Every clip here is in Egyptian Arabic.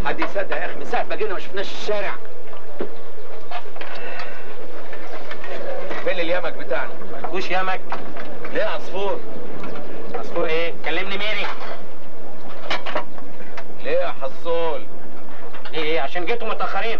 حد يصدق يا اخي من ساعه ما جينا ما شفناش الشارع فين اليمك بتاعنا مالكوش يمك ليه عصفور عصفور ايه كلمني ميري ليه يا حصول ليه ايه عشان جيتوا متاخرين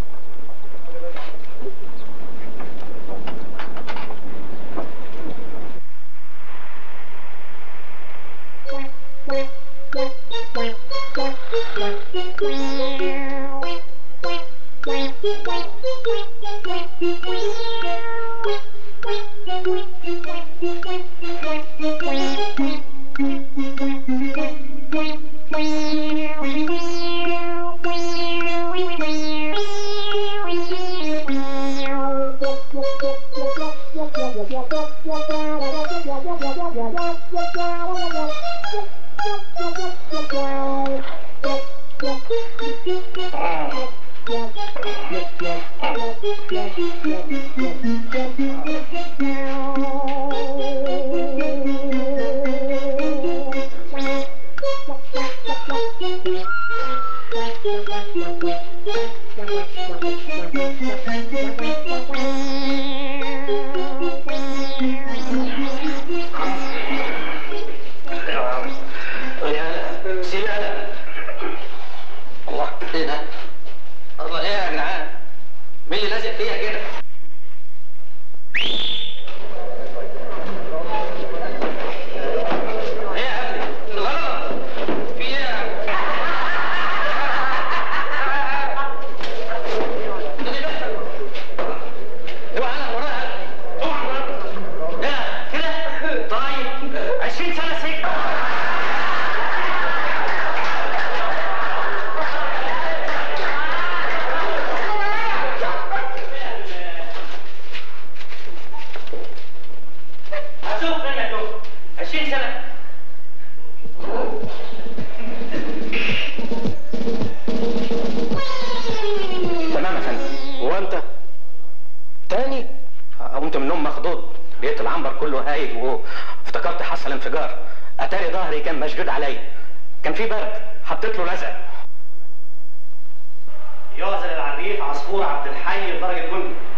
يا سيادة الله ايه ده؟ الله ايه يا جدعان؟ مين اللي لازق فيا كده؟ ايه يا ابني؟ غلط في ايه يا عم؟ اوعى انا وراها اوعى وراها ده كده طيب 20 سنه سجن هشوف فين هشوف 20 سنة تمام يا فندم هو انت تاني قمت من النوم مخضوض لقيت العنبر كله هايج وافتكرت حصل انفجار اتاري ظهري كان مشدود عليا كان في برد حطيت له لزق يعزل العريف عصفور عبد الحي لدرجة كله